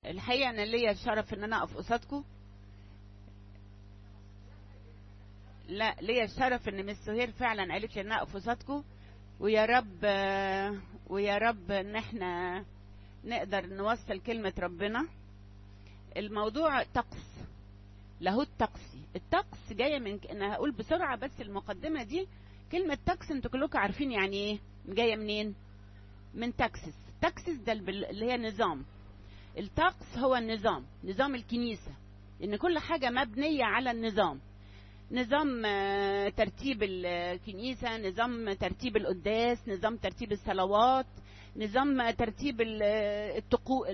الحقيقه انا ليا الشرف ان انا اقف قصادكم لا ليا الشرف ان مس سهير فعلا قالت لي ان انا اقف قصادكم ويا رب ويا رب ان احنا نقدر نوصل كلمه ربنا الموضوع طقس لاهوت طقسي الطقس جايه من انا هقول بسرعه بس المقدمه دي كلمه طقس انتوا كلكم عارفين يعني ايه جايه منين من تكسس تكسس ده اللي هي نظام الطقس هو النظام نظام الكنيسه ان كل حاجه مبنيه على النظام نظام ترتيب الكنيسه نظام ترتيب القداس نظام ترتيب الصلوات نظام ترتيب التقو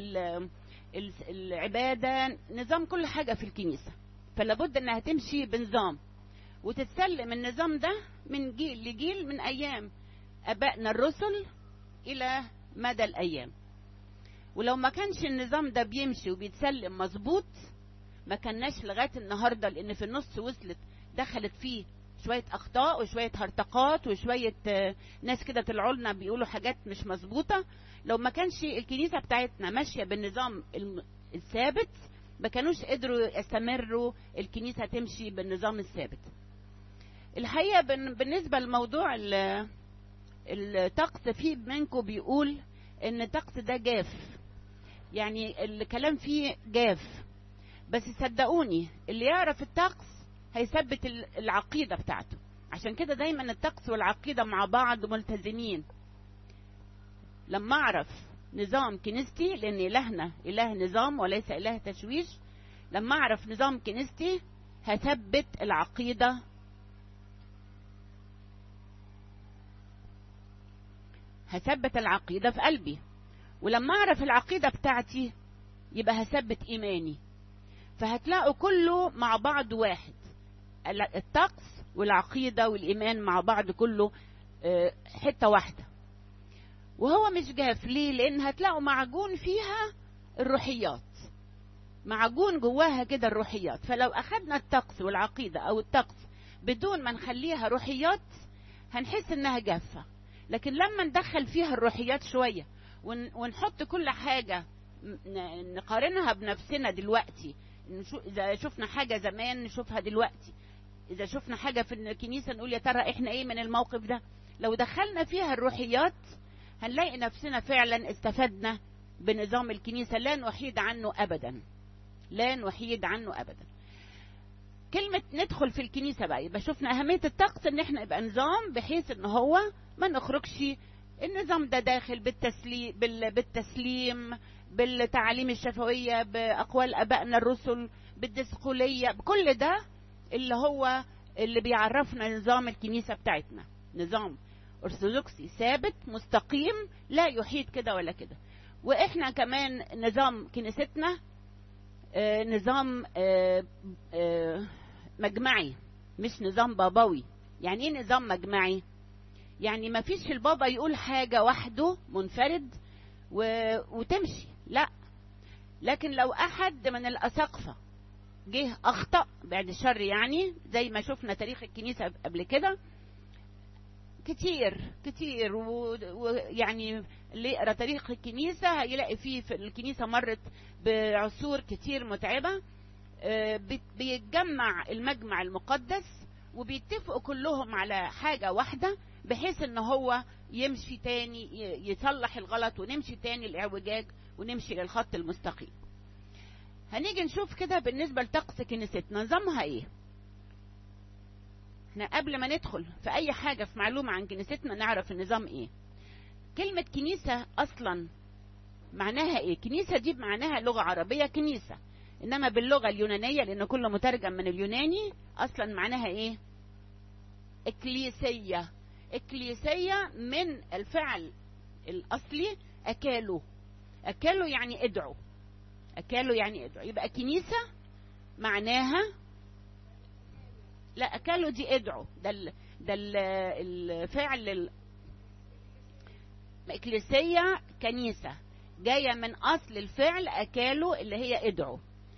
العباده نظام كل حاجه في الكنيسه فلا بد انها تمشي بنظام وتتسلم النظام ده من جيل لجيل من ايام ابائنا الرسل الى مدى الايام ولو ما كانش النظام ده بيمشي وبيتسلم مظبوط ما كناش لغايه النهارده لان في النص وصلت دخلت فيه شويه اخطاء وشويه هرطقات وشويه ناس كده طلعوا لنا بيقولوا حاجات مش مظبوطه لو ما كانش الكنيسه بتاعتنا ماشيه بالنظام الثابت ما كانوش قدروا يستمروا الكنيسه تمشي بالنظام الثابت الحقيقه بالنسبه لموضوع الطقس في منكم بيقول ان الطقس ده جاف يعني الكلام فيه جاف بس صدقوني اللي يعرف الطقس هيثبت العقيده بتاعته عشان كده دايما الطقس والعقيده مع بعض ملتزمين لما اعرف نظام كنيستي لان الهنا اله نظام وليس اله تشويش لما اعرف نظام كنيستي هثبت العقيده هثبت العقيده في قلبي ولما اعرف العقيده بتاعتي يبقى هثبت ايماني فهتلاقوا كله مع بعض واحد الطقس والعقيده والايمان مع بعض كله حته واحده وهو مش جاف ليه لان هتلاقوا معجون فيها الروحيات معجون جواها كده الروحيات فلو اخدنا الطقس والعقيده او الطقس بدون ما نخليها روحيات هنحس انها جافه لكن لما ندخل فيها الروحيات شويه ونحط كل حاجه نقارنها بنفسنا دلوقتي اذا شفنا حاجه زمان نشوفها دلوقتي اذا شفنا حاجه في الكنيسه نقول يا ترى احنا ايه من الموقف ده لو دخلنا فيها الروحيات هنلاقي نفسنا فعلا استفدنا بنظام الكنيسه لا نحيد عنه ابدا لا نحيد عنه ابدا كلمة ندخل في الكنيسة بقى يبقى شفنا أهمية الطقس إن إحنا يبقى نظام بحيث إن هو ما نخرجش النظام ده داخل بالتسليم بالتسليم بالتعاليم الشفوية بأقوال أبائنا الرسل بالدسقولية بكل ده اللي هو اللي بيعرفنا نظام الكنيسة بتاعتنا نظام أرثوذكسي ثابت مستقيم لا يحيد كده ولا كده وإحنا كمان نظام كنيستنا آه نظام آه آه مجمعي مش نظام بابوي يعني ايه نظام مجمعي يعني ما فيش البابا يقول حاجه وحده منفرد و... وتمشي لا لكن لو احد من الاساقفه جه اخطا بعد الشر يعني زي ما شفنا تاريخ الكنيسه قبل كده كتير كتير ويعني و... اللي يقرا تاريخ الكنيسه هيلاقي فيه في الكنيسه مرت بعصور كتير متعبه بيتجمع المجمع المقدس وبيتفقوا كلهم على حاجه واحده بحيث ان هو يمشي تاني يصلح الغلط ونمشي تاني الاعوجاج ونمشي للخط المستقيم هنيجي نشوف كده بالنسبة لطقس كنيستنا نظامها ايه احنا قبل ما ندخل في اي حاجة في معلومة عن كنيستنا نعرف النظام ايه كلمة كنيسة اصلا معناها ايه كنيسة دي معناها لغة عربية كنيسة انما باللغة اليونانية لان كله مترجم من اليوناني اصلا معناها ايه اكليسية اكليسية من الفعل الاصلي اكالو اكالو يعني ادعو اكالو يعني ادعو يبقى كنيسة معناها لا اكالو دي ادعو ده ال... ده ال... الفعل ال... اكليسية كنيسة جاية من اصل الفعل اكالو اللي هي ادعو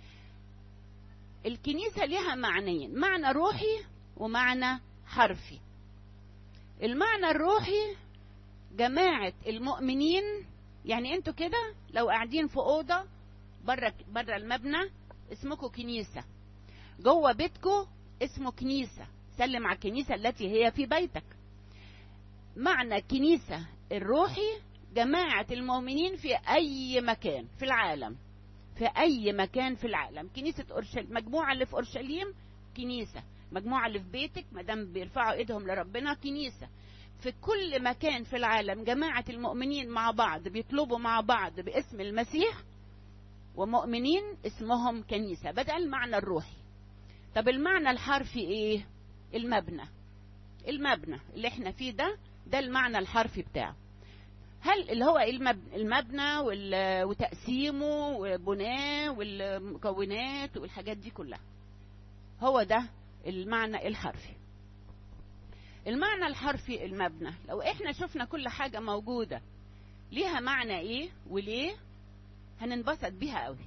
الكنيسة لها معنيين معنى روحي ومعنى حرفي المعنى الروحي جماعة المؤمنين يعني انتوا كده لو قاعدين في أوضة بره بره المبنى اسمكم كنيسه جوه بيتكم اسمه كنيسه سلم على الكنيسه التي هي في بيتك معنى الكنيسه الروحي جماعه المؤمنين في اي مكان في العالم في اي مكان في العالم كنيسه اورشليم مجموعه اللي في اورشليم كنيسه مجموعه اللي في بيتك ما دام بيرفعوا ايدهم لربنا كنيسه في كل مكان في العالم جماعه المؤمنين مع بعض بيطلبوا مع بعض باسم المسيح ومؤمنين اسمهم كنيسه بدا المعنى الروحي طب المعنى الحرفي ايه المبنى المبنى اللي احنا فيه ده ده المعنى الحرفي بتاعه هل اللي هو المبنى وتقسيمه وبناه والمكونات والحاجات دي كلها هو ده المعنى الحرفي المعنى الحرفي المبنى لو احنا شفنا كل حاجة موجودة ليها معنى ايه وليه هننبسط بيها قوي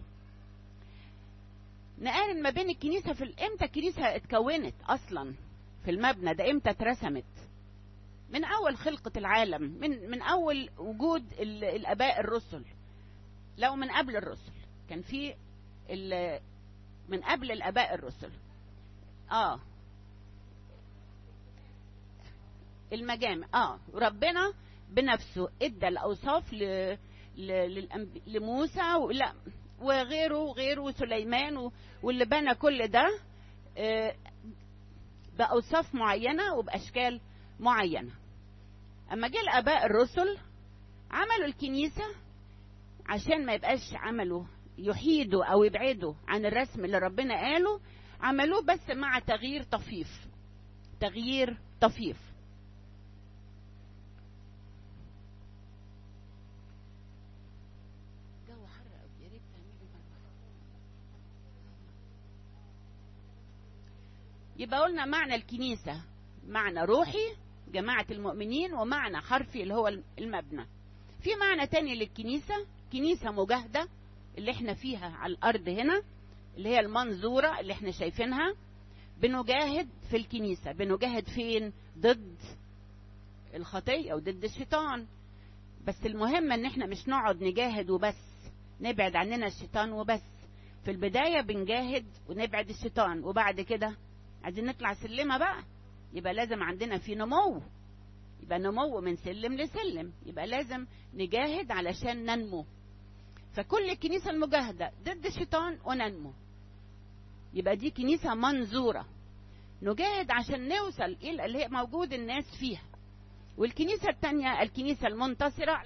نقارن ما بين الكنيسة في امتى الكنيسة اتكونت اصلا في المبنى ده امتى اترسمت من اول خلقة العالم من من اول وجود الاباء الرسل لو من قبل الرسل كان في من قبل الاباء الرسل اه المجامع اه ربنا بنفسه ادى الاوصاف ل... ل... لموسى ولا وغيره وغيره وسليمان و... واللي بنى كل ده آه باوصاف معينه وباشكال معينه اما جه الاباء الرسل عملوا الكنيسه عشان ما يبقاش عملوا يحيدوا او يبعدوا عن الرسم اللي ربنا قاله عملوه بس مع تغيير طفيف تغيير طفيف جو حر قوي يا ريت تعملي يبقى قلنا معنى الكنيسة معنى روحي جماعة المؤمنين ومعنى حرفي اللي هو المبنى في معنى تاني للكنيسة كنيسة مجاهدة اللي احنا فيها على الأرض هنا اللي هي المنظورة اللي احنا شايفينها بنجاهد في الكنيسة بنجاهد فين ضد الخطية وضد الشيطان بس المهم ان احنا مش نقعد نجاهد وبس نبعد عننا الشيطان وبس في البداية بنجاهد ونبعد الشيطان وبعد كده عايزين نطلع سلمة بقى يبقى لازم عندنا في نمو يبقى نمو من سلم لسلم يبقى لازم نجاهد علشان ننمو فكل الكنيسة المجاهدة ضد الشيطان وننمو يبقى دي كنيسة منظورة نجاهد عشان نوصل إلى اللي هي موجود الناس فيها والكنيسة التانية الكنيسة المنتصرة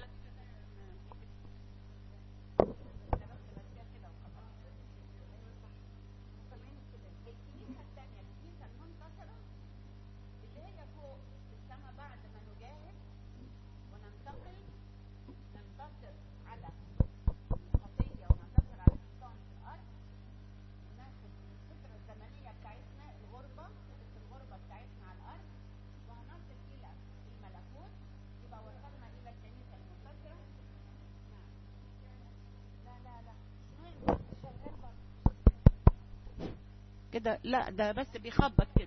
كده لا ده بس بيخبط كده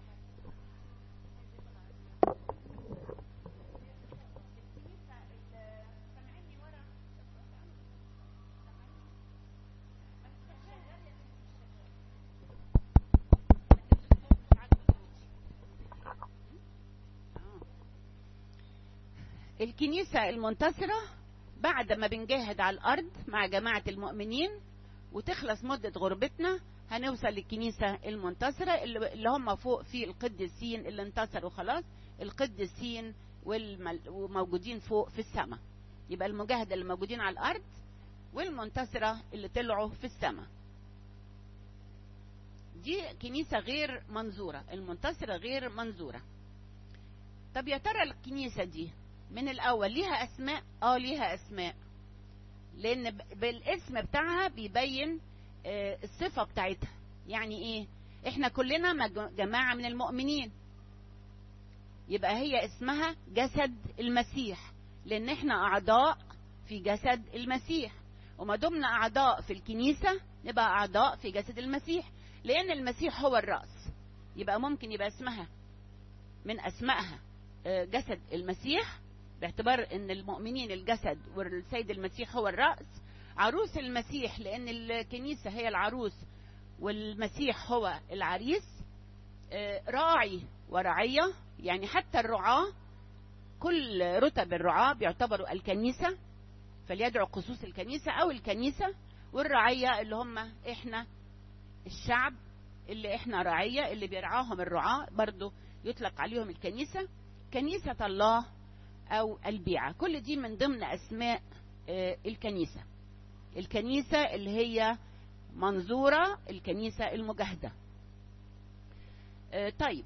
الكنيسة المنتصرة بعد ما بنجاهد على الأرض مع جماعة المؤمنين وتخلص مدة غربتنا هنوصل للكنيسة المنتصرة اللي هم فوق في القديسين اللي انتصروا خلاص القديسين والمل... وموجودين فوق في السماء يبقى المجاهدة اللي موجودين على الأرض والمنتصرة اللي طلعوا في السماء دي كنيسة غير منظورة المنتصرة غير منظورة طب يا ترى الكنيسة دي من الأول ليها أسماء اه ليها أسماء لأن بالاسم بتاعها بيبين الصفة بتاعتها يعني ايه احنا كلنا جماعة من المؤمنين يبقى هي اسمها جسد المسيح لان احنا اعضاء في جسد المسيح وما دمنا اعضاء في الكنيسة نبقى اعضاء في جسد المسيح لان المسيح هو الرأس يبقى ممكن يبقى اسمها من اسمائها جسد المسيح باعتبار ان المؤمنين الجسد والسيد المسيح هو الرأس عروس المسيح لان الكنيسه هي العروس والمسيح هو العريس راعي ورعيه يعني حتى الرعاه كل رتب الرعاه بيعتبروا الكنيسه فليدعو قصوص الكنيسه او الكنيسه والرعيه اللي هم احنا الشعب اللي احنا رعيه اللي بيرعاهم الرعاه برضو يطلق عليهم الكنيسه كنيسه الله او البيعه كل دي من ضمن اسماء الكنيسه الكنيسه اللي هي منظوره الكنيسه المجاهده طيب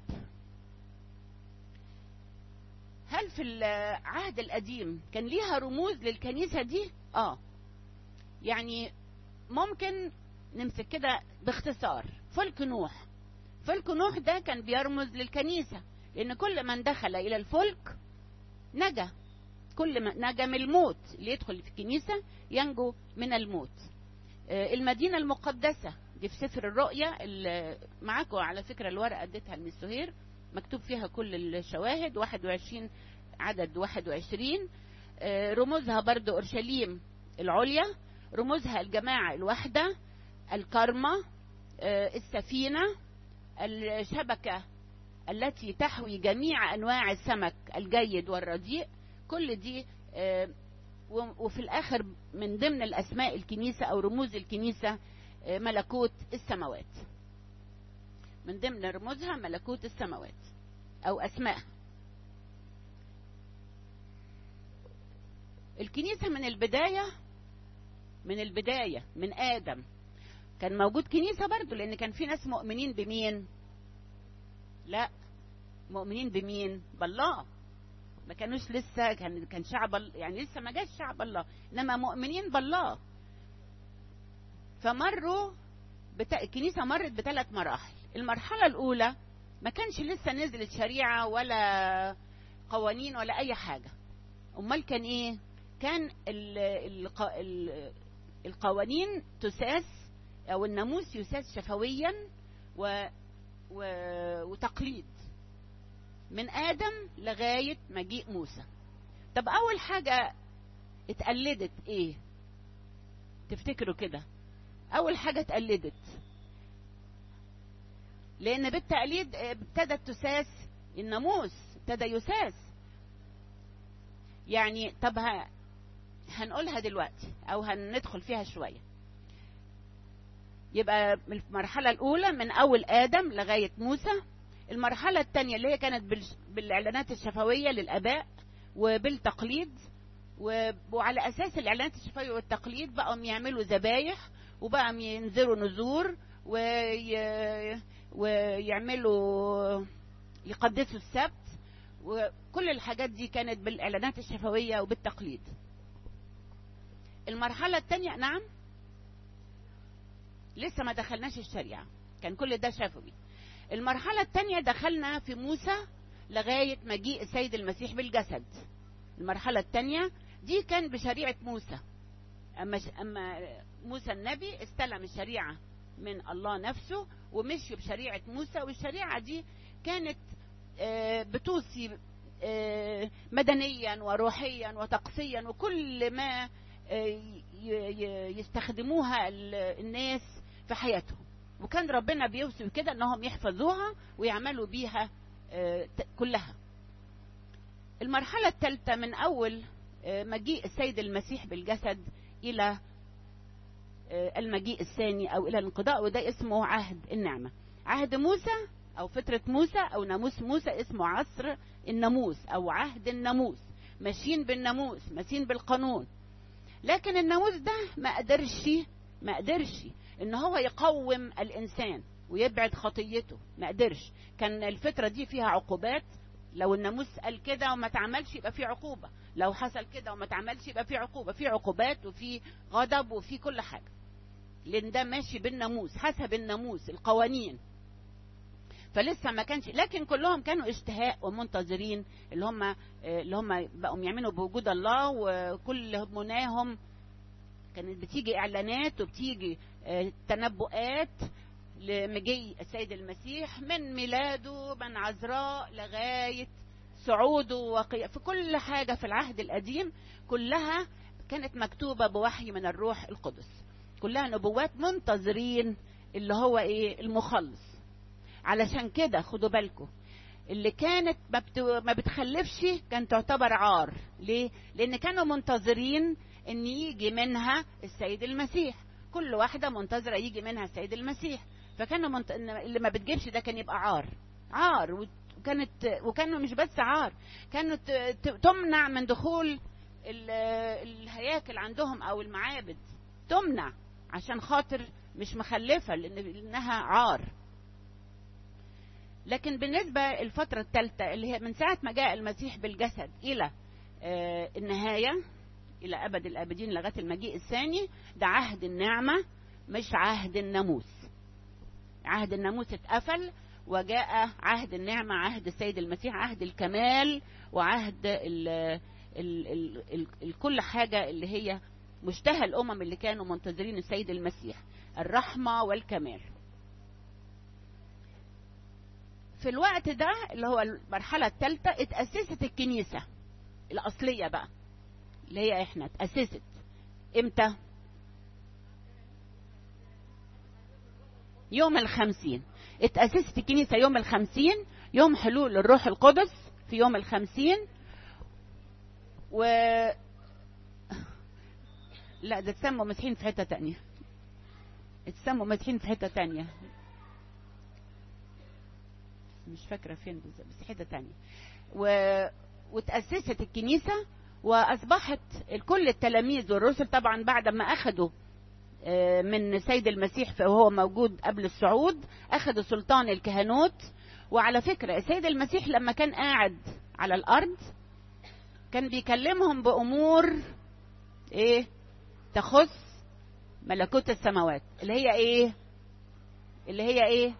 هل في العهد القديم كان ليها رموز للكنيسه دي اه يعني ممكن نمسك كده باختصار فلك نوح فلك نوح ده كان بيرمز للكنيسه لان كل من دخل الى الفلك نجا كل ما نجا من الموت اللي يدخل في الكنيسه ينجو من الموت المدينه المقدسه دي في سفر الرؤيا اللي معاكم على فكره الورقه اديتها للسهير مكتوب فيها كل الشواهد 21 عدد 21 رموزها برضو اورشليم العليا رموزها الجماعه الواحده الكرمه السفينه الشبكه التي تحوي جميع انواع السمك الجيد والرديء كل دي وفي الاخر من ضمن الاسماء الكنيسه او رموز الكنيسه ملكوت السماوات من ضمن رموزها ملكوت السماوات او اسمائها الكنيسه من البدايه من البدايه من ادم كان موجود كنيسه برضه لان كان في ناس مؤمنين بمين لا مؤمنين بمين بالله ما كانوش لسه كان كان شعب يعني لسه ما جاش شعب الله انما مؤمنين بالله فمروا بتا... الكنيسه مرت بثلاث مراحل المرحله الاولى ما كانش لسه نزلت شريعه ولا قوانين ولا اي حاجه امال كان ايه كان ال... ال... ال... القوانين تساس او الناموس يساس شفويا و... و... وتقليد من ادم لغايه مجيء موسى طب اول حاجه اتقلدت ايه تفتكروا كده اول حاجه اتقلدت لان بالتقليد ابتدت تساس الناموس ابتدى يساس يعني طب ها هنقولها دلوقتي او هندخل فيها شويه يبقى من المرحله الاولى من اول ادم لغايه موسى المرحله الثانيه اللي هي كانت بالاعلانات الشفويه للاباء وبالتقليد وعلى اساس الاعلانات الشفويه والتقليد بقوا يعملوا ذبايح وبقى ينذروا نذور وي... ويعملوا يقدسوا السبت وكل الحاجات دي كانت بالاعلانات الشفويه وبالتقليد المرحله الثانيه نعم لسه ما دخلناش الشريعه كان كل ده شفوي المرحله الثانيه دخلنا في موسى لغايه مجيء السيد المسيح بالجسد المرحله الثانيه دي كان بشريعه موسى اما اما موسى النبي استلم الشريعه من الله نفسه ومشي بشريعه موسى والشريعه دي كانت بتوصي مدنيا وروحيا وطقسيا وكل ما يستخدموها الناس في حياتهم وكان ربنا بيوصي كده انهم يحفظوها ويعملوا بيها كلها المرحله الثالثه من اول مجيء السيد المسيح بالجسد الى المجيء الثاني او الى الانقضاء وده اسمه عهد النعمه عهد موسى او فتره موسى او ناموس موسى اسمه عصر الناموس او عهد الناموس ماشيين بالناموس ماشيين بالقانون لكن الناموس ده ما قدرش ما قدرش ان هو يقوم الانسان ويبعد خطيته ما قدرش كان الفتره دي فيها عقوبات لو الناموس قال كده وما تعملش يبقى في عقوبه لو حصل كده وما تعملش يبقى في عقوبه في عقوبات وفي غضب وفي كل حاجه لان ده ماشي بالناموس حسب الناموس القوانين فلسه ما كانش لكن كلهم كانوا اشتهاء ومنتظرين اللي هم اللي هم بقوا يعملوا بوجود الله وكل مناهم كانت بتيجي اعلانات وبتيجي تنبؤات لمجيء السيد المسيح من ميلاده من عذراء لغايه صعوده وقي... في كل حاجه في العهد القديم كلها كانت مكتوبة بوحي من الروح القدس كلها نبوات منتظرين اللي هو ايه المخلص علشان كده خدوا بالكم اللي كانت ما, بت... ما بتخلفش كانت تعتبر عار ليه لان كانوا منتظرين ان يجي منها السيد المسيح كل واحده منتظره يجي منها السيد المسيح فكانوا منت... اللي ما بتجيبش ده كان يبقى عار عار وكانت وكانوا مش بس عار كانت تمنع من دخول الهياكل عندهم او المعابد تمنع عشان خاطر مش مخلفه لانها عار لكن بالنسبه الفتره الثالثه اللي هي من ساعه ما جاء المسيح بالجسد الى النهايه الى ابد الابدين لغايه المجيء الثاني ده عهد النعمه مش عهد الناموس عهد الناموس اتقفل وجاء عهد النعمة عهد السيد المسيح عهد الكمال وعهد ال ال ال ال ال كل حاجة اللي هي مشتهى الأمم اللي كانوا منتظرين السيد المسيح الرحمة والكمال في الوقت ده اللي هو المرحلة الثالثة اتأسست الكنيسة الأصلية بقى اللي هي احنا اتأسست امتى يوم الخمسين اتأسست الكنيسة يوم الخمسين يوم حلول الروح القدس في يوم الخمسين و لا ده تسموا مسيحيين في حتة تانية تسموا مسيحيين في حتة تانية مش فاكرة فين بالظبط بس حتة تانية و... وتأسست الكنيسة وأصبحت كل التلاميذ والرسل طبعا بعد ما أخذوا من سيد المسيح وهو موجود قبل الصعود أخذوا سلطان الكهنوت وعلى فكرة السيد المسيح لما كان قاعد على الأرض كان بيكلمهم بأمور إيه تخص ملكوت السماوات اللي هي إيه اللي هي إيه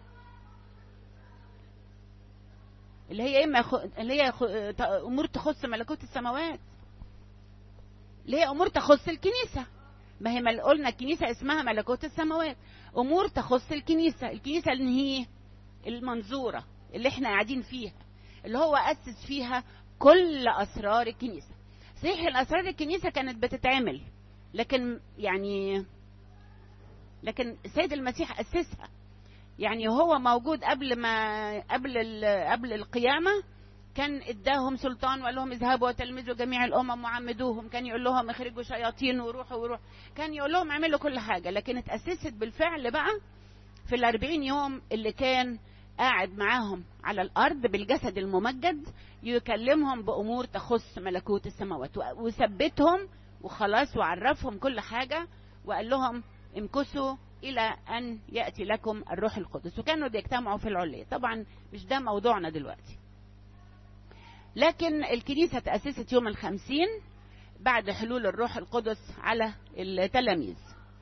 اللي هي إيه خ... اللي هي خ... أمور تخص ملكوت السماوات اللي هي أمور تخص الكنيسة ما هي مل... قلنا الكنيسة اسمها ملكوت السماوات أمور تخص الكنيسة الكنيسة اللي هي المنظورة اللي احنا قاعدين فيها اللي هو أسس فيها كل أسرار الكنيسة صحيح الأسرار الكنيسة كانت بتتعمل لكن يعني لكن السيد المسيح أسسها يعني هو موجود قبل ما قبل قبل القيامة كان اداهم سلطان وقال لهم اذهبوا وتلمذوا جميع الامم وعمدوهم كان يقول لهم اخرجوا شياطين وروحوا وروح كان يقول لهم اعملوا كل حاجه لكن اتاسست بالفعل بقى في الأربعين يوم اللي كان قاعد معاهم على الارض بالجسد الممجد يكلمهم بامور تخص ملكوت السماوات وثبتهم وخلاص وعرفهم كل حاجه وقال لهم امكثوا الى ان ياتي لكم الروح القدس وكانوا بيجتمعوا في العليه طبعا مش ده موضوعنا دلوقتي لكن الكنيسة تأسست يوم الخمسين بعد حلول الروح القدس على التلاميذ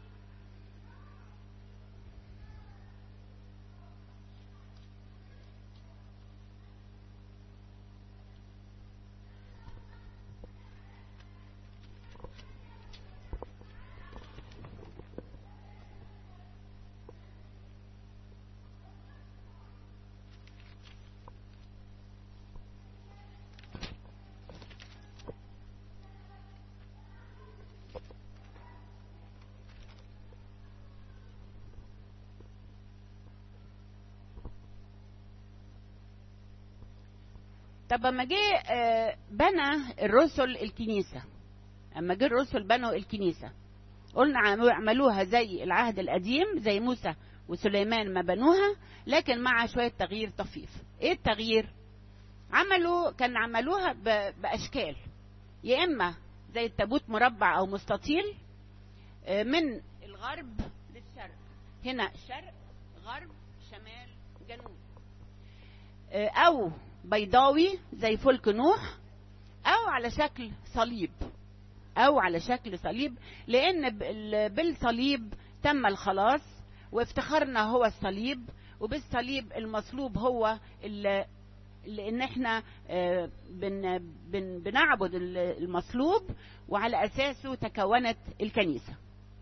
طب اما جه بنى الرسل الكنيسه اما جه الرسل بنوا الكنيسه قلنا عملوها زي العهد القديم زي موسى وسليمان ما بنوها لكن مع شويه تغيير طفيف ايه التغيير عملوا كان عملوها باشكال يا اما زي التابوت مربع او مستطيل من الغرب للشرق هنا شرق غرب شمال جنوب او بيضاوي زي فلك نوح او على شكل صليب او على شكل صليب لان بالصليب تم الخلاص وافتخارنا هو الصليب وبالصليب المصلوب هو اللي لان احنا بن بن بنعبد المصلوب وعلى اساسه تكونت الكنيسه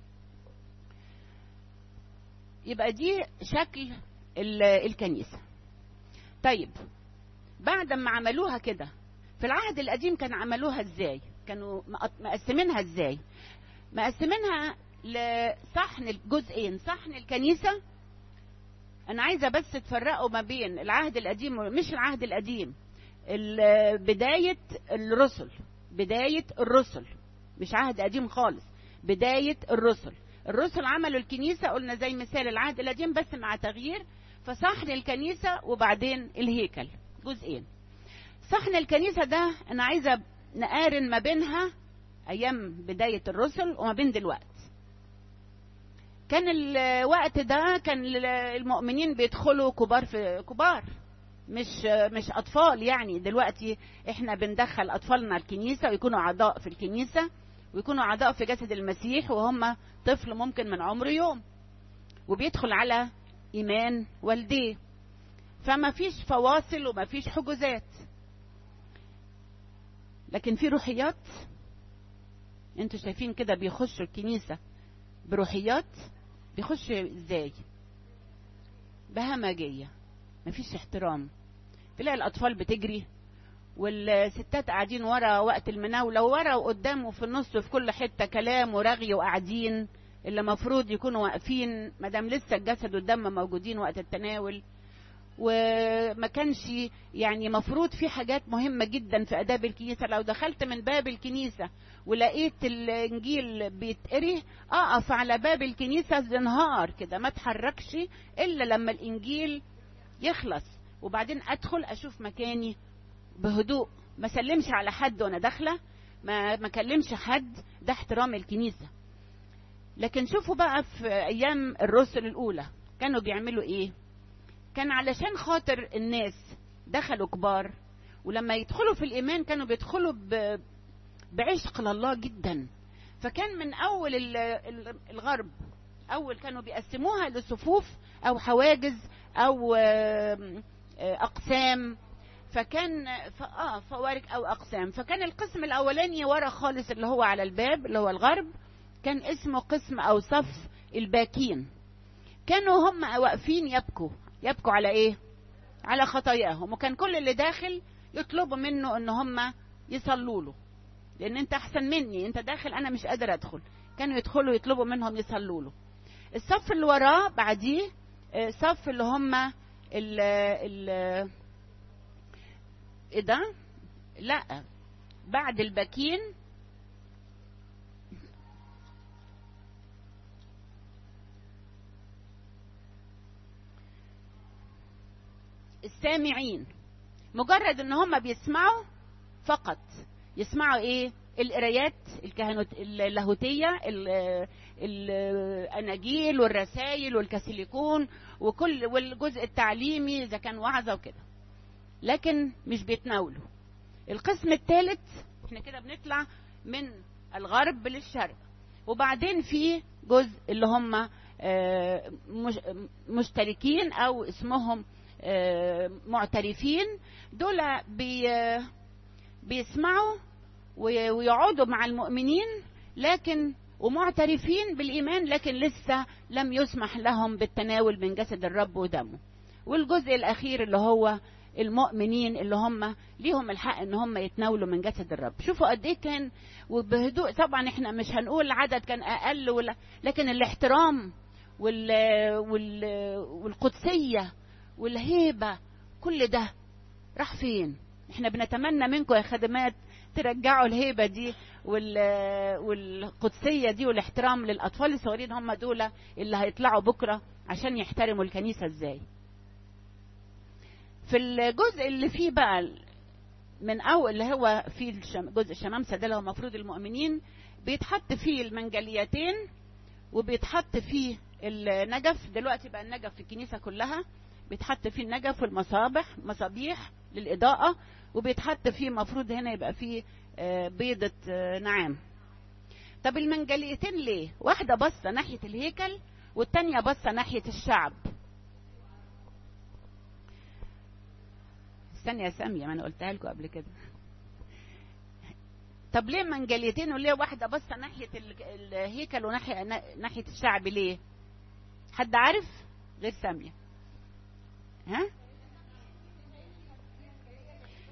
يبقى دي شكل الكنيسه طيب بعد ما عملوها كده في العهد القديم كان عملوها ازاي كانوا مقسمينها ازاي مقسمينها لصحن الجزئين صحن الكنيسة أنا عايزة بس تفرقوا ما بين العهد القديم مش العهد القديم بداية الرسل بداية الرسل مش عهد قديم خالص بداية الرسل الرسل عملوا الكنيسة قلنا زي مثال العهد القديم بس مع تغيير فصحن الكنيسة وبعدين الهيكل جزئين صحن الكنيسة ده أنا عايزة نقارن ما بينها أيام بداية الرسل وما بين دلوقتي كان الوقت ده كان المؤمنين بيدخلوا كبار في كبار مش مش اطفال يعني دلوقتي احنا بندخل اطفالنا الكنيسه ويكونوا اعضاء في الكنيسه ويكونوا اعضاء في جسد المسيح وهم طفل ممكن من عمر يوم وبيدخل على ايمان والديه فما فيش فواصل وما فيش حجوزات لكن في روحيات انتوا شايفين كده بيخشوا الكنيسه بروحيات بيخش ازاي بهمجية مفيش احترام تلاقي الأطفال بتجري والستات قاعدين ورا وقت المناولة ورا وقدام وفي النص وفي كل حتة كلام ورغي وقاعدين اللي مفروض يكونوا واقفين مادام لسه الجسد والدم موجودين وقت التناول وما كانش يعني مفروض في حاجات مهمة جدا في آداب الكنيسة لو دخلت من باب الكنيسة ولقيت الإنجيل بيتقري أقف على باب الكنيسة زنهار كده ما اتحركش إلا لما الإنجيل يخلص وبعدين أدخل أشوف مكاني بهدوء ما سلمش على حد وأنا داخلة ما ما كلمش حد ده احترام الكنيسة لكن شوفوا بقى في أيام الرسل الأولى كانوا بيعملوا إيه كان علشان خاطر الناس دخلوا كبار ولما يدخلوا في الايمان كانوا بيدخلوا ب... بعشق لله جدا فكان من اول الغرب اول كانوا بيقسموها لصفوف او حواجز او اقسام فكان اه فوارق او اقسام فكان القسم الاولاني ورا خالص اللي هو على الباب اللي هو الغرب كان اسمه قسم او صف الباكين كانوا هم واقفين يبكوا يبكوا على ايه على خطاياهم وكان كل اللي داخل يطلبوا منه ان هم يصلوا له لان انت احسن مني انت داخل انا مش قادر ادخل كانوا يدخلوا يطلبوا منهم يصلوا له الصف اللي وراه بعديه صف اللي هم ال ال ايه ده لا بعد الباكين السامعين مجرد ان هم بيسمعوا فقط يسمعوا ايه القرايات الكهنوت اللاهوتيه الاناجيل والرسائل والكاثوليكون وكل والجزء التعليمي اذا كان وعظه وكده لكن مش بيتناولوا القسم الثالث احنا كده بنطلع من الغرب للشرق وبعدين في جزء اللي هم مشتركين او اسمهم معترفين دول بي بيسمعوا ويقعدوا مع المؤمنين لكن ومعترفين بالإيمان لكن لسه لم يسمح لهم بالتناول من جسد الرب ودمه والجزء الأخير اللي هو المؤمنين اللي هم ليهم الحق ان هم يتناولوا من جسد الرب شوفوا قد ايه كان وبهدوء طبعا احنا مش هنقول العدد كان اقل ولا لكن الاحترام وال وال والقدسيه والهيبه كل ده راح فين احنا بنتمنى منكم يا خدمات ترجعوا الهيبه دي وال والقدسيه دي والاحترام للاطفال الصغيرين هم دول اللي هيطلعوا بكره عشان يحترموا الكنيسه ازاي في الجزء اللي فيه بقى من اول اللي هو في جزء الشمامسه ده اللي هو المفروض المؤمنين بيتحط فيه المنجليتين وبيتحط فيه النجف دلوقتي بقى النجف في الكنيسه كلها بيتحط فيه النجف والمصابح مصابيح للاضاءه وبيتحط فيه المفروض هنا يبقى فيه بيضه نعام طب المنجليتين ليه واحده باصه ناحيه الهيكل والتانيه باصه ناحيه الشعب استني يا سامية ما انا قلتها لكم قبل كده طب ليه منجليتين وليه واحده باصه ناحيه الهيكل وناحيه ناحيه الشعب ليه حد عارف غير سامية ها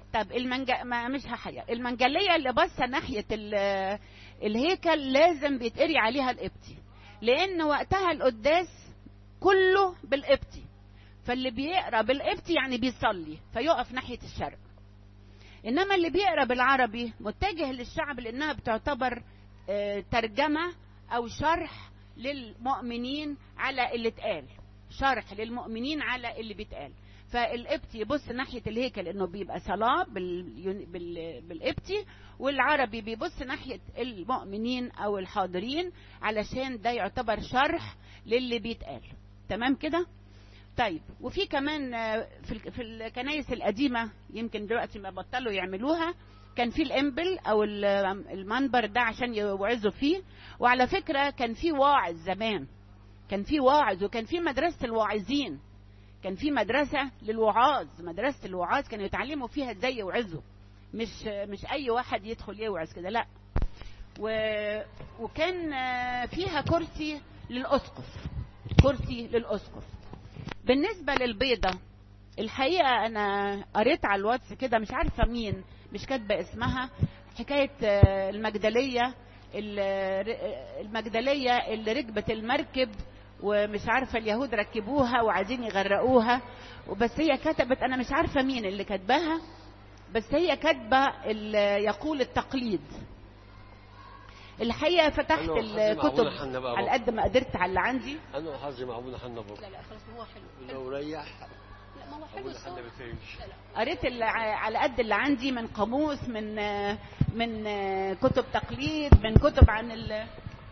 طب المنج... ما مش هحير المنجليه اللي باصه ناحيه ال- الهيكل لازم بيتقري عليها القبطي لان وقتها القداس كله بالقبطي فاللي بيقرا بالقبطي يعني بيصلي فيقف ناحيه الشرق انما اللي بيقرا بالعربي متجه للشعب لانها بتعتبر آه، ترجمه او شرح للمؤمنين على اللي اتقال شرح للمؤمنين على اللي بيتقال فالقبطي يبص ناحيه الهيكل انه بيبقى صلاه بال... بال... بالقبطي والعربي بيبص ناحيه المؤمنين او الحاضرين علشان ده يعتبر شرح للي بيتقال تمام كده طيب وفي كمان آه، في ال- في الكنايس القديمه يمكن دلوقتي ما بطلوا يعملوها كان في الامبل او ال- المنبر ده عشان يوعظوا فيه وعلى فكره كان في واعظ زمان كان في واعظ وكان في مدرسه الواعظين كان في مدرسه للوعاظ مدرسه الوعاظ كانوا يتعلموا فيها ازاي يوعظوا مش مش اي واحد يدخل يوعظ كده لا و... وكان آه، فيها كرسي للاسقف كرسي للاسقف بالنسبه للبيضه الحقيقه انا قريت على الواتس كده مش عارفه مين مش كاتبه اسمها حكايه آه، المجدليه ال- المجدليه اللي ركبت المركب ومش عارفه اليهود ركبوها وعايزين يغرقوها وبس هي كتبت انا مش عارفه مين اللي كاتباها بس هي كاتبه ال- يقول التقليد الحقيقه فتحت أنا وحظي مع الكتب أبونا حنا بقى على قد ما قدرت على اللي عندي انا وحظي مع ابونا حنا برضه لا لا خلاص ما هو حلو لو ريح لا ما هو حلو ابونا الصوت حنا بتعيش قريت اللي ع- على قد اللي عندي من قاموس من آه، من آه، كتب تقليد من كتب عن ال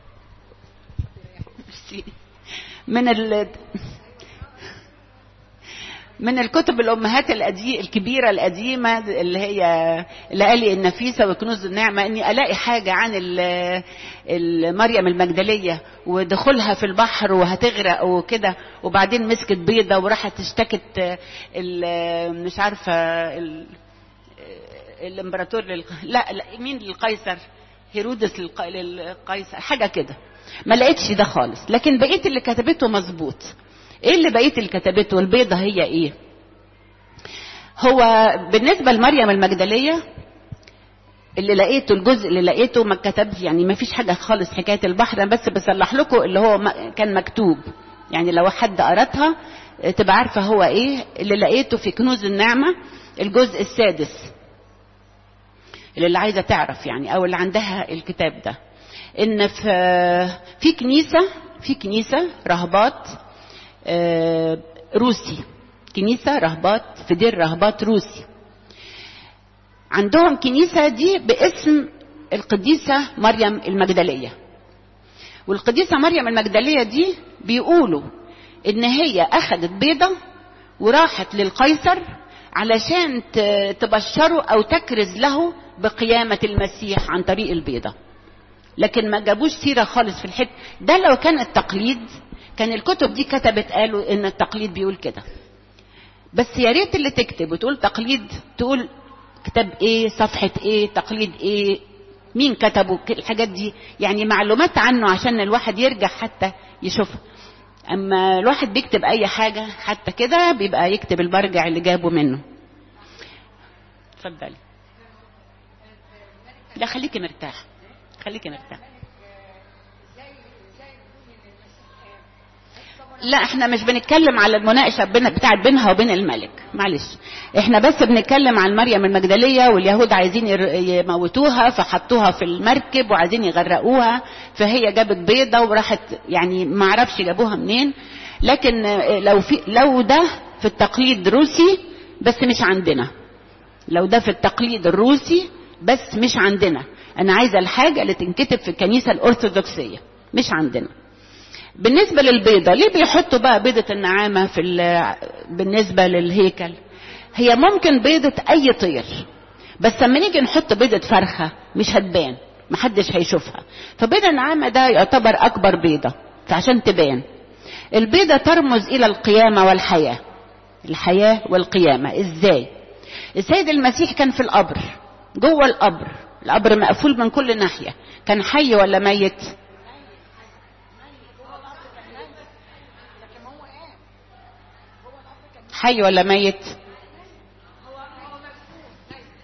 ميرسي. من ال من الكتب الامهات القدي الكبيره القديمه اللي هي لآلي النفيسه وكنوز النعمه اني الاقي حاجه عن ال- ال- مريم المجدليه ودخولها في البحر وهتغرق وكده وبعدين مسكت بيضه وراحت اشتكت ال- مش عارفه ال- الامبراطور لل... لا, لا مين للقيصر هيرودس للق... للقيصر حاجه كده ما لقيتش ده خالص لكن بقيه اللي كتبته مظبوط ايه اللي بقيه اللي كتبته البيضه هي ايه هو بالنسبه لمريم المجدليه اللي لقيته الجزء اللي لقيته ما كتبش يعني ما فيش حاجه خالص حكايه البحر انا بس بصلح لكم اللي هو م- كان مكتوب يعني لو حد قراتها آه، تبقى عارفه هو ايه اللي لقيته في كنوز النعمه الجزء السادس اللي عايزه تعرف يعني او اللي عندها الكتاب ده ان في في كنيسه في كنيسه رهبات آه، روسي كنيسه رهبات في دير رهبات روسي عندهم كنيسه دي باسم القديسه مريم المجدليه والقديسه مريم المجدليه دي بيقولوا ان هي اخذت بيضه وراحت للقيصر علشان ت- تبشره او تكرز له بقيامه المسيح عن طريق البيضه لكن ما جابوش سيره خالص في الحته ده لو كان التقليد كان الكتب دي كتبت قالوا ان التقليد بيقول كده بس يا ريت اللي تكتب وتقول تقليد تقول كتاب ايه صفحه ايه تقليد ايه مين كتبه ك- الحاجات دي يعني معلومات عنه عشان الواحد يرجع حتى يشوفها اما الواحد بيكتب اي حاجه حتى كده بيبقى يكتب المرجع اللي جابه منه اتفضلي لا خليكي مرتاح خليكي مرتاح لا احنا مش بنتكلم على المناقشه بين بتاعت بينها وبين الملك معلش احنا بس بنتكلم عن مريم المجدليه واليهود عايزين ير- يموتوها فحطوها في المركب وعايزين يغرقوها فهي جابت بيضه وراحت يعني ما اعرفش جابوها منين لكن اه، لو في لو ده في التقليد الروسي بس مش عندنا لو ده في التقليد الروسي بس مش عندنا انا عايزه الحاجه اللي تنكتب في الكنيسه الارثوذكسيه مش عندنا بالنسبه للبيضه ليه بيحطوا بقى بيضه النعامه في ال- بالنسبه للهيكل هي ممكن بيضه اي طير بس لما نيجي نحط بيضه فرخه مش هتبان محدش هيشوفها فبيضه النعامه ده يعتبر اكبر بيضه فعشان تبان البيضه ترمز الى القيامه والحياه الحياه والقيامه ازاي السيد المسيح كان في القبر جوه القبر القبر مقفول من كل ناحيه كان حي ولا ميت حي ولا ميت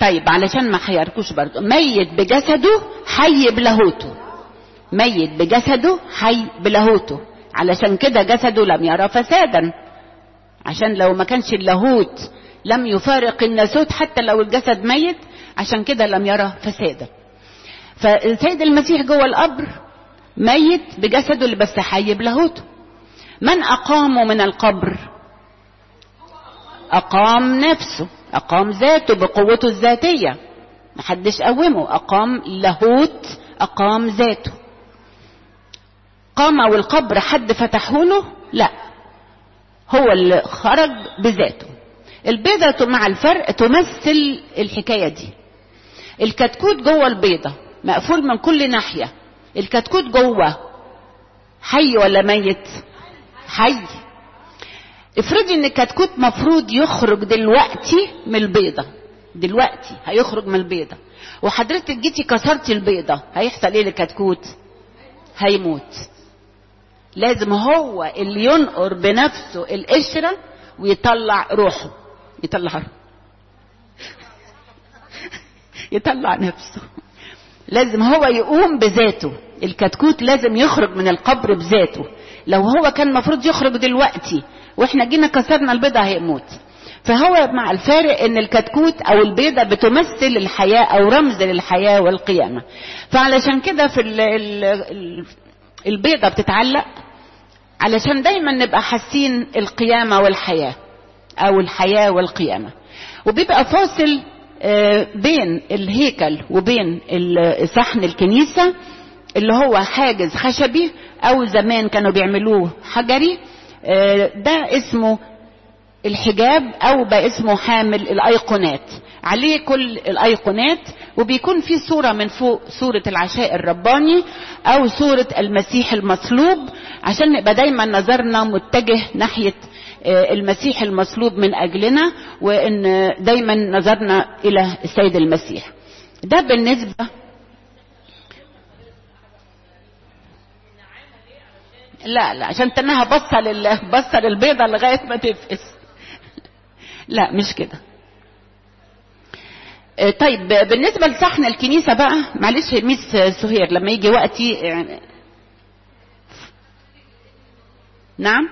طيب علشان ما حيركوش برضه ميت بجسده حي بلاهوته ميت بجسده حي بلاهوته علشان كده جسده لم يرى فسادا عشان لو ما كانش اللاهوت لم يفارق الناسوت حتى لو الجسد ميت عشان كده لم يرى فسادا فالسيد المسيح جوه القبر ميت بجسده اللي بس حي بلاهوته من أقامه من القبر أقام نفسه أقام ذاته بقوته الذاتية محدش قومه أقام لاهوت أقام ذاته قام والقبر حد فتحه له لا هو اللي خرج بذاته البيضة مع الفرق تمثل الحكاية دي الكتكوت جوه البيضة مقفول من كل ناحية الكتكوت جوه حي ولا ميت حي افرضي ان الكتكوت مفروض يخرج دلوقتي من البيضة دلوقتي هيخرج من البيضة وحضرتك جيتي كسرتي البيضة هيحصل ايه للكتكوت هيموت لازم هو اللي ينقر بنفسه القشرة ويطلع روحه يطلع روحه. يطلع نفسه لازم هو يقوم بذاته الكتكوت لازم يخرج من القبر بذاته لو هو كان المفروض يخرج دلوقتي واحنا جينا كسرنا البيضة هيموت فهو مع الفارق ان الكتكوت او البيضة بتمثل الحياة او رمز للحياة والقيامة فعلشان كده في ال ال ال البيضة بتتعلق علشان دايما نبقى حاسين القيامة والحياة او الحياة والقيامة وبيبقى فاصل بين الهيكل وبين صحن الكنيسة اللي هو حاجز خشبي او زمان كانوا بيعملوه حجري ده اسمه الحجاب او بقى اسمه حامل الايقونات عليه كل الايقونات وبيكون في صورة من فوق صورة العشاء الرباني او صورة المسيح المصلوب عشان نبقى دايما نظرنا متجه ناحية المسيح المصلوب من اجلنا وان دايما نظرنا الى السيد المسيح ده بالنسبة لا لا عشان تنها بصة لل بصة للبيضة لغاية ما تفقس لا مش كده طيب بالنسبة لصحن الكنيسة بقى معلش ميس سهير لما يجي وقتي يعني نعم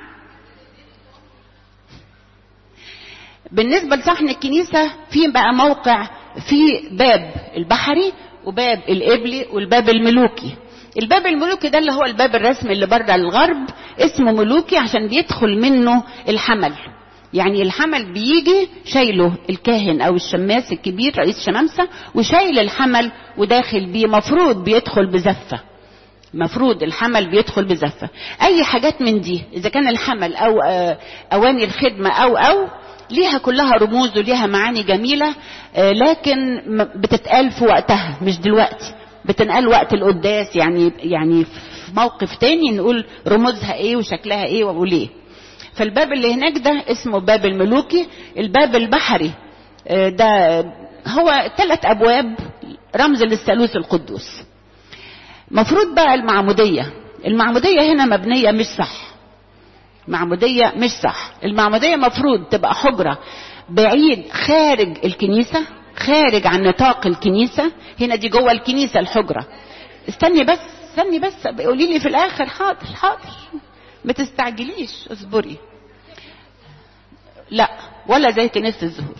بالنسبة لصحن الكنيسة في بقى موقع في باب البحري وباب القبلي والباب الملوكي الباب الملوكي ده اللي هو الباب الرسمي اللي بره الغرب اسمه ملوكي عشان بيدخل منه الحمل يعني الحمل بيجي شايله الكاهن او الشماس الكبير رئيس شمامسه وشايل الحمل وداخل بيه مفروض بيدخل بزفه مفروض الحمل بيدخل بزفه اي حاجات من دي اذا كان الحمل او اواني الخدمه او او ليها كلها رموز وليها معاني جميله لكن بتتقال في وقتها مش دلوقتي بتنقال وقت القداس يعني يعني في موقف تاني نقول رموزها ايه وشكلها ايه وليه فالباب اللي هناك ده اسمه باب الملوكي الباب البحري ده هو ثلاث ابواب رمز للثالوث القدوس مفروض بقى المعمودية المعمودية هنا مبنية مش صح معمودية مش صح المعمودية مفروض تبقى حجرة بعيد خارج الكنيسة خارج عن نطاق الكنيسة هنا دي جوه الكنيسة الحجرة استني بس استني بس قولي لي في الاخر حاضر حاضر ما تستعجليش اصبري لا ولا زي كنيسة الزهور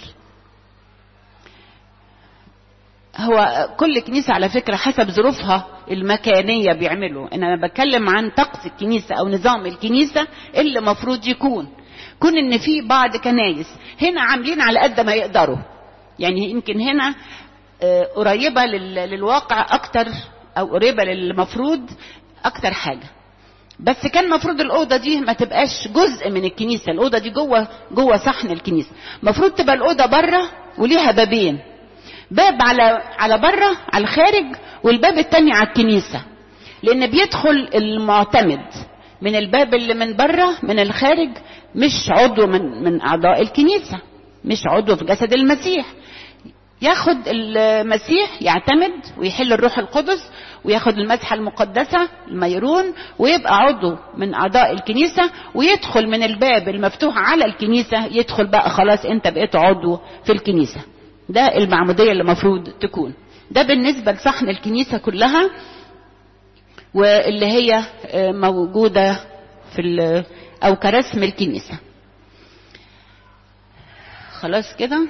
هو كل كنيسة على فكرة حسب ظروفها المكانية بيعملوا ان انا بتكلم عن طقس الكنيسة او نظام الكنيسة اللي مفروض يكون كون ان في بعض كنايس هنا عاملين على قد ما يقدروا يعني يمكن هنا قريبة للواقع اكتر او قريبة للمفروض اكتر حاجة بس كان المفروض الاوضه دي ما تبقاش جزء من الكنيسه الاوضه دي جوه جوه صحن الكنيسه المفروض تبقى الاوضه بره وليها بابين باب على على بره على الخارج والباب التاني على الكنيسه لان بيدخل المعتمد من الباب اللي من بره من الخارج مش عضو من من اعضاء الكنيسه مش عضو في جسد المسيح ياخد المسيح يعتمد ويحل الروح القدس وياخد المسحة المقدسة الميرون ويبقى عضو من أعضاء الكنيسة ويدخل من الباب المفتوح على الكنيسة يدخل بقى خلاص أنت بقيت عضو في الكنيسة ده المعمودية اللي المفروض تكون ده بالنسبة لصحن الكنيسة كلها واللي هي آه، موجودة في ال- أو كرسم الكنيسة خلاص كده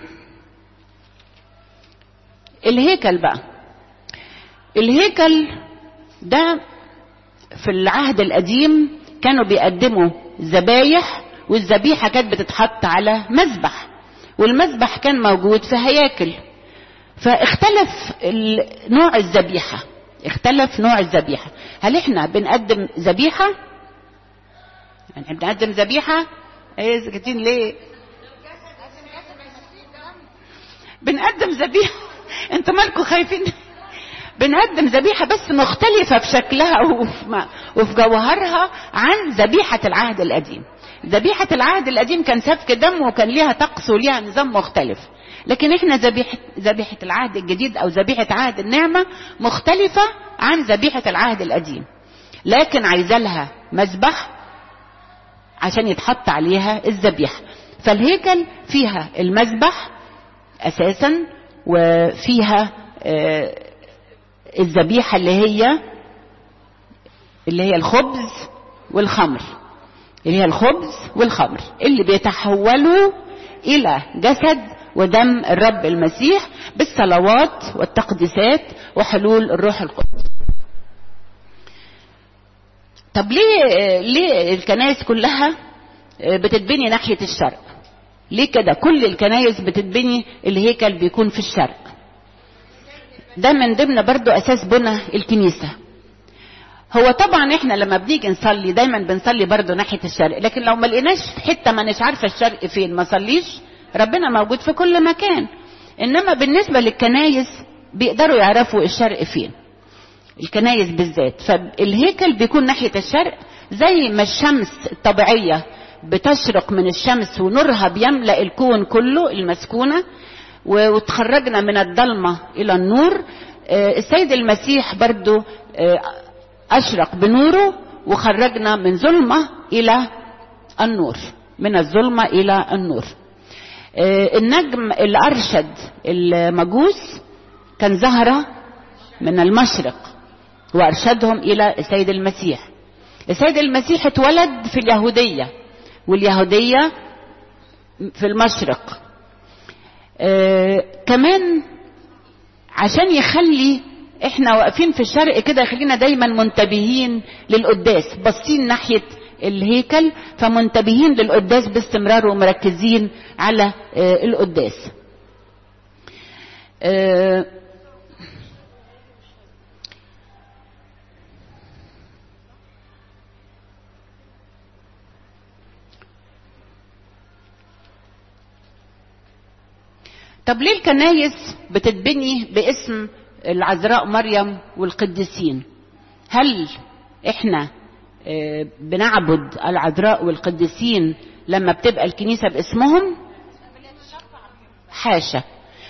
الهيكل بقى الهيكل ده في العهد القديم كانوا بيقدموا ذبايح والذبيحة كانت بتتحط على مذبح والمذبح كان موجود في هياكل فاختلف ال- نوع الذبيحة اختلف نوع الذبيحة هل احنا بنقدم ذبيحة يعني بنقدم ذبيحة ايه سكتين ليه بنقدم ذبيحة انتوا مالكم خايفين بنقدم ذبيحة بس مختلفة في شكلها وفي, ما- وفي جوهرها عن ذبيحة العهد القديم ذبيحة العهد القديم كان سفك دم وكان ليها طقس وليها نظام مختلف لكن احنا ذبيحة ذبيحة العهد الجديد او ذبيحة عهد النعمة مختلفة عن ذبيحة العهد القديم لكن عايزة لها مذبح عشان يتحط عليها الذبيحة فالهيكل فيها المذبح اساسا وفيها آه، الذبيحة اللي هي اللي هي الخبز والخمر اللي هي الخبز والخمر اللي بيتحولوا إلى جسد ودم الرب المسيح بالصلوات والتقديسات وحلول الروح القدس طب ليه ليه الكنائس كلها بتتبني ناحية الشرق ليه كده كل الكنائس بتتبني الهيكل بيكون في الشرق ده من ضمن برضو اساس بنى الكنيسة هو طبعا احنا لما بنيجي نصلي دايما بنصلي برضو ناحية الشرق لكن لو ما لقيناش في حتة ما مش عارفة الشرق فين ما صليش ربنا موجود في كل مكان انما بالنسبة للكنايس بيقدروا يعرفوا الشرق فين الكنايس بالذات فالهيكل بيكون ناحية الشرق زي ما الشمس الطبيعية بتشرق من الشمس ونورها بيملأ الكون كله المسكونة و- وتخرجنا من الضلمة إلى النور آه، السيد المسيح برضو آه، أشرق بنوره وخرجنا من ظلمة إلى النور من الظلمة إلى النور آه، النجم اللي أرشد المجوس كان زهرة من المشرق وأرشدهم إلى السيد المسيح السيد المسيح اتولد في اليهودية واليهودية في المشرق آه كمان عشان يخلي احنا واقفين في الشرق كده يخلينا دايما منتبهين للقداس باصين ناحية الهيكل فمنتبهين للقداس باستمرار ومركزين على آه القداس آه طب ليه الكنايس بتتبني باسم العذراء مريم والقديسين هل احنا آه، بنعبد العذراء والقديسين لما بتبقى الكنيسة باسمهم حاشا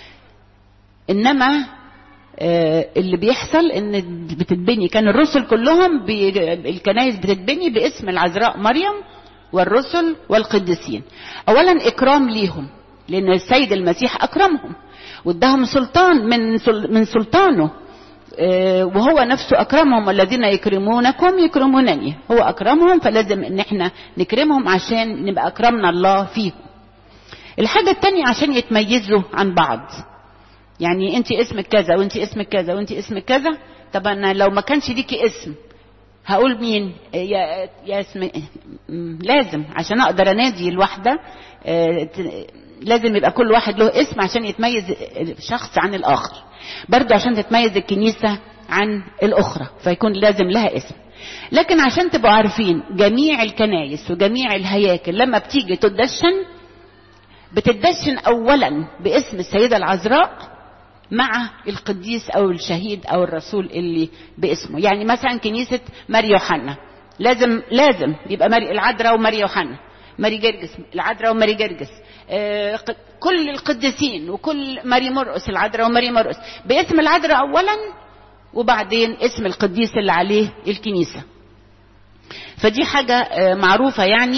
انما آه، اللي بيحصل ان بتتبني كان الرسل كلهم بي الكنايس بتتبني باسم العذراء مريم والرسل والقديسين اولا اكرام ليهم لان السيد المسيح اكرمهم واداهم سلطان من سل من سلطانه آه، وهو نفسه اكرمهم والذين يكرمونكم يكرمونني هو اكرمهم فلازم ان احنا نكرمهم عشان نبقى اكرمنا الله فيهم الحاجة التانية عشان يتميزوا عن بعض يعني انت اسمك كذا وانت اسمك كذا وانت اسمك كذا طب انا لو ما كانش ليكي اسم هقول مين يا يا اسم م- لازم عشان اقدر انادي الواحده آه، ت- لازم يبقى كل واحد له اسم عشان يتميز الشخص عن الاخر برضه عشان تتميز الكنيسه عن الاخرى فيكون لازم لها اسم لكن عشان تبقوا عارفين جميع الكنايس وجميع الهياكل لما بتيجي تدشن بتدشن اولا باسم السيده العذراء مع القديس او الشهيد او الرسول اللي باسمه يعني مثلا كنيسه ماري يوحنا لازم لازم يبقى ماري العذراء وماري يوحنا ماري جرجس العذراء وماري جرجس آه، ق- كل القديسين وكل ماري مرقس العذراء وماري مرقس باسم العذراء اولا وبعدين اسم القديس اللي عليه الكنيسه فدي حاجة آه، معروفة يعني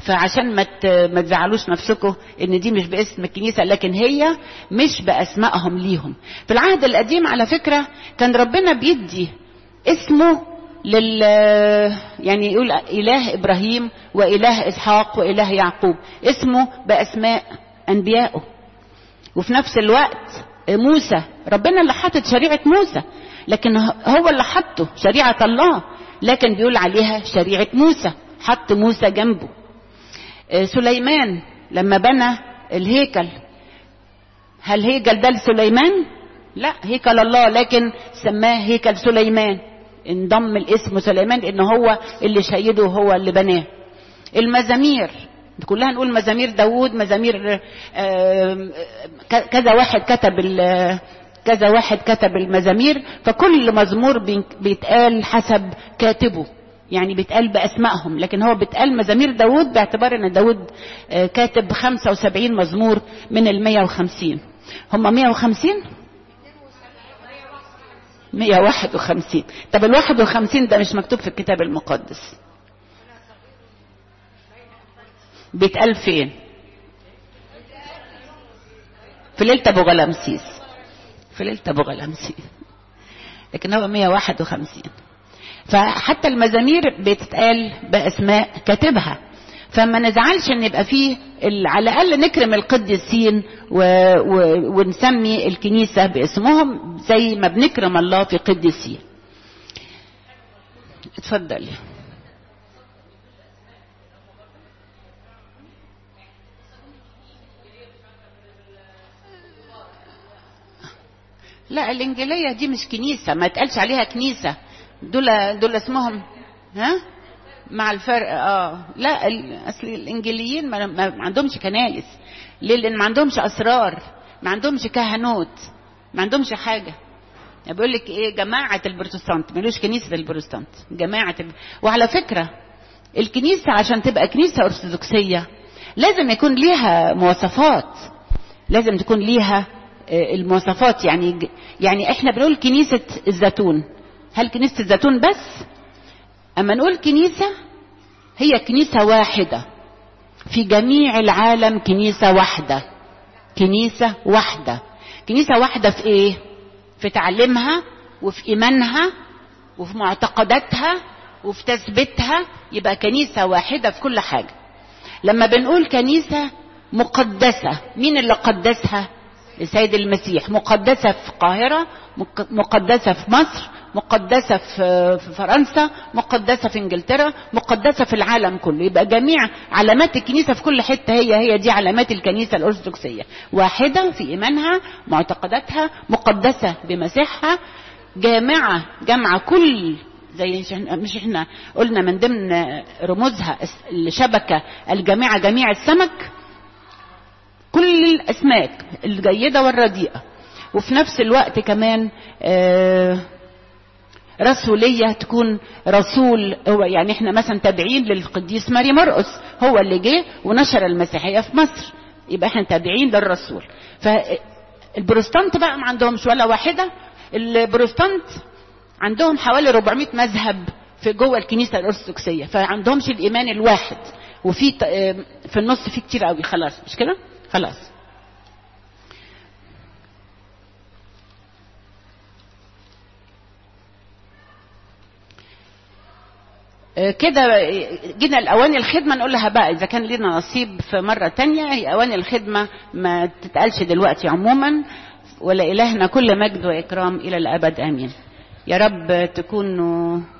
فعشان ما ت- ما تزعلوش نفسكم ان دي مش باسم الكنيسه لكن هي مش باسمائهم ليهم في العهد القديم على فكره كان ربنا بيدي اسمه لل يعني يقول اله ابراهيم واله اسحاق واله يعقوب اسمه باسماء انبيائه وفي نفس الوقت موسى ربنا اللي حاطط شريعه موسى لكن هو اللي حطه شريعه الله لكن بيقول عليها شريعه موسى حط موسى جنبه آه، سليمان لما بنى الهيكل هل هيكل ده لسليمان لا هيكل الله لكن سماه هيكل سليمان انضم الاسم سليمان لان هو اللي شيده وهو اللي بناه المزامير كلها نقول مزامير داوود مزامير آم، ك- كذا واحد كتب ال- كذا واحد كتب المزامير فكل مزمور بين- بيتقال حسب كاتبه يعني بيتقال بأسمائهم لكن هو بيتقال مزامير داود باعتبار ان داود آه، كاتب 75 مزمور من ال 150 هم 150 151 طب ال 51 ده مش مكتوب في الكتاب المقدس بيتقال فين في ليلة ابو غلامسيس في ليلة ابو غلامسيس لكن هو 151 فحتى المزامير بتتقال باسماء كاتبها فما نزعلش ان يبقى فيه ال- على الاقل نكرم القديسين و... و... ونسمي الكنيسه باسمهم زي ما بنكرم الله في قديسين اتفضلي لا الانجيليه دي مش كنيسه ما يتقالش عليها كنيسه دول دول اسمهم ها مع الفرق اه لا ال- اصل الانجيليين ما, ما ما عندهمش كنايس ليه لان ما عندهمش اسرار ما عندهمش كهنوت ما عندهمش حاجه بيقول لك ايه جماعه البروتستانت ملوش كنيسه البروتستانت جماعه ال... وعلى فكره الكنيسه عشان تبقى كنيسه ارثوذكسيه لازم يكون ليها مواصفات لازم تكون ليها آه، المواصفات يعني يعني احنا بنقول كنيسه الزيتون هل كنيسه الزيتون بس اما نقول كنيسه هي كنيسه واحده في جميع العالم كنيسه واحده كنيسه واحده كنيسه واحده في ايه في تعليمها وفي ايمانها وفي معتقداتها وفي تثبيتها يبقى كنيسه واحده في كل حاجه لما بنقول كنيسه مقدسه مين اللي قدسها السيد المسيح مقدسه في القاهره مق- مقدسه في مصر مقدسه في في فرنسا مقدسه في انجلترا مقدسه في العالم كله يبقى جميع علامات الكنيسه في كل حته هي هي دي علامات الكنيسه الارثوذكسيه واحده في ايمانها معتقداتها مقدسه بمسيحها جامعه جامعه كل زي مش إحنا- مش احنا قلنا من ضمن رموزها الس- الشبكه الجامعه جميع السمك كل الاسماك الجيده والرديئه وفي نفس الوقت كمان آه، رسوليه تكون رسول هو يعني احنا مثلا تابعين للقديس ماري مرقس هو اللي جه ونشر المسيحيه في مصر يبقى احنا تابعين للرسول فالبروستانت بقى ما عندهمش ولا واحده البروستانت عندهم حوالي 400 مذهب في جوه الكنيسه الارثوذكسيه فعندهمش الايمان الواحد وفي ت- آه، في النص في كتير قوي خلاص مش كده خلاص آه، كده جينا الاواني الخدمه نقول لها بقى اذا كان لنا نصيب في مره تانية هي اواني الخدمه ما تتقالش دلوقتي عموما ولا الهنا كل مجد واكرام الى الابد امين يا رب تكونوا